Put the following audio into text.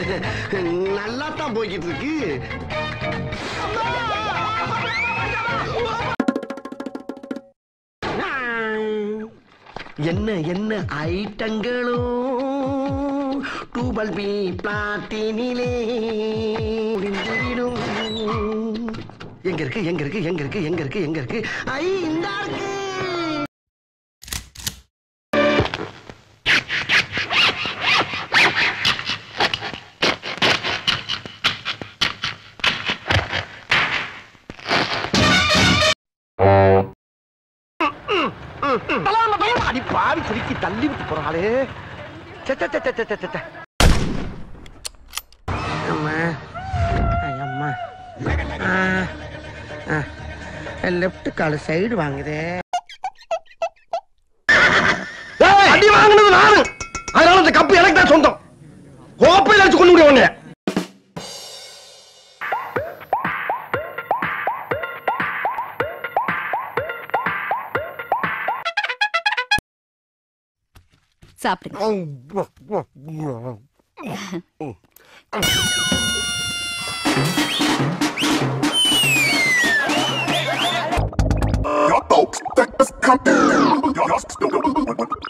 நல்லா தான் போய்கிட்டு இருக்கு என்ன என்ன ஐட்டங்களோ டூபல் பி பிளாட்டினிலே முடிந்துவிடும். எங்க இருக்கு எங்க இருக்கு எங்க இருக்கு எங்க இருக்கு எங்க இருக்கு ஐ இந்த இருக்கு அடி பாவி குறுக்கி தள்ளி விட்டு போறாளே சே, சே, சே, சே, சே, சே, சே. அம்மா ஐ, அம்மா லெஃப்ட் கால் சைடு வாங்குதே அடி வாங்கினது நானு அதனால இந்த கப்பு எனக்கு தான் சொந்தம் கோப்பையில் அடிச்சு கொண்டு முடியும் உன்னை சாப்பிடுங்க Y'all folks think this company. Y'all still